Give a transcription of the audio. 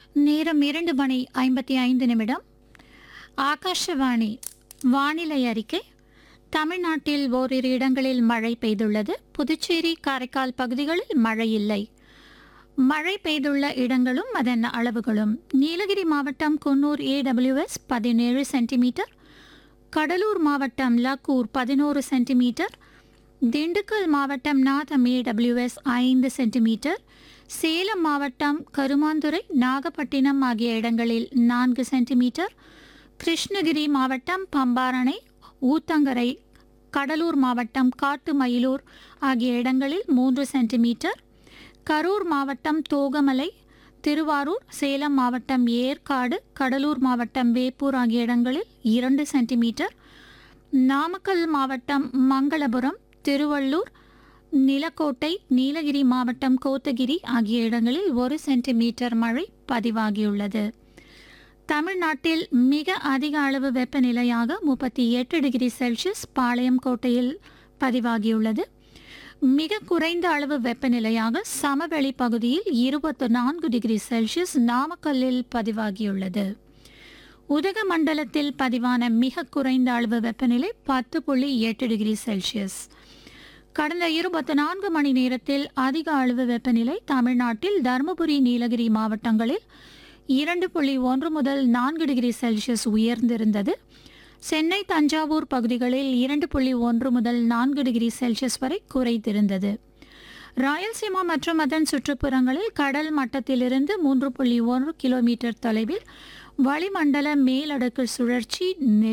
நேரம் இரண்டு மணி ஐம்பத்தி ஐந்து நிமிடம் ஆகாஷவாணி வானிலை அறிக்கை தமிழ்நாட்டில் ஓரிரு இடங்களில் மழை பெய்துள்ளது புதுச்சேரி காரைக்கால் பகுதிகளில் மழை இல்லை மழை பெய்துள்ள இடங்களும் அதன் அளவுகளும் நீலகிரி மாவட்டம் குன்னூர் ஏடபிள்யூஎஸ் பதினேழு சென்டிமீட்டர் கடலூர் மாவட்டம் லக்கூர் பதினோரு சென்டிமீட்டர் திண்டுக்கல் மாவட்டம் நாதம் ஏடபிள்யூஎஸ் ஐந்து சென்டிமீட்டர் சேலம் மாவட்டம் கருமாந்துறை நாகப்பட்டினம் ஆகிய இடங்களில் நான்கு சென்டிமீட்டர் கிருஷ்ணகிரி மாவட்டம் பம்பாரணை ஊத்தங்கரை கடலூர் மாவட்டம் காட்டுமயிலூர் ஆகிய இடங்களில் மூன்று சென்டிமீட்டர் கரூர் மாவட்டம் தோகமலை திருவாரூர் சேலம் மாவட்டம் ஏற்காடு கடலூர் மாவட்டம் வேப்பூர் ஆகிய இடங்களில் இரண்டு சென்டிமீட்டர் நாமக்கல் மாவட்டம் மங்களபுரம் திருவள்ளூர் நிலக்கோட்டை நீலகிரி மாவட்டம் கோத்தகிரி ஆகிய இடங்களில் ஒரு சென்டிமீட்டர் மழை பதிவாகியுள்ளது தமிழ்நாட்டில் மிக அதிக அளவு வெப்பநிலையாக முப்பத்தி எட்டு டிகிரி செல்சியஸ் பாளையம் கோட்டையில் பதிவாகியுள்ளது மிக குறைந்த அளவு வெப்பநிலையாக சமவெளி பகுதியில் இருபத்தி நான்கு டிகிரி செல்சியஸ் நாமக்கல்லில் பதிவாகியுள்ளது உதகமண்டலத்தில் பதிவான மிக குறைந்த அளவு வெப்பநிலை பத்து புள்ளி எட்டு டிகிரி செல்சியஸ் கடந்த இருபத்தி நான்கு மணி நேரத்தில் அதிக அளவு வெப்பநிலை தமிழ்நாட்டில் தருமபுரி நீலகிரி மாவட்டங்களில் இரண்டு புள்ளி ஒன்று முதல் நான்கு டிகிரி செல்சியஸ் உயர்ந்திருந்தது சென்னை தஞ்சாவூர் பகுதிகளில் இரண்டு புள்ளி ஒன்று முதல் நான்கு டிகிரி செல்சியஸ் வரை குறைந்திருந்தது ராயல்சீமா மற்றும் அதன் சுற்றுப்புறங்களில் கடல் மட்டத்திலிருந்து மூன்று புள்ளி ஒன்று கிலோமீட்டர் தொலைவில் வளிமண்டல மேலடுக்கு சுழற்சி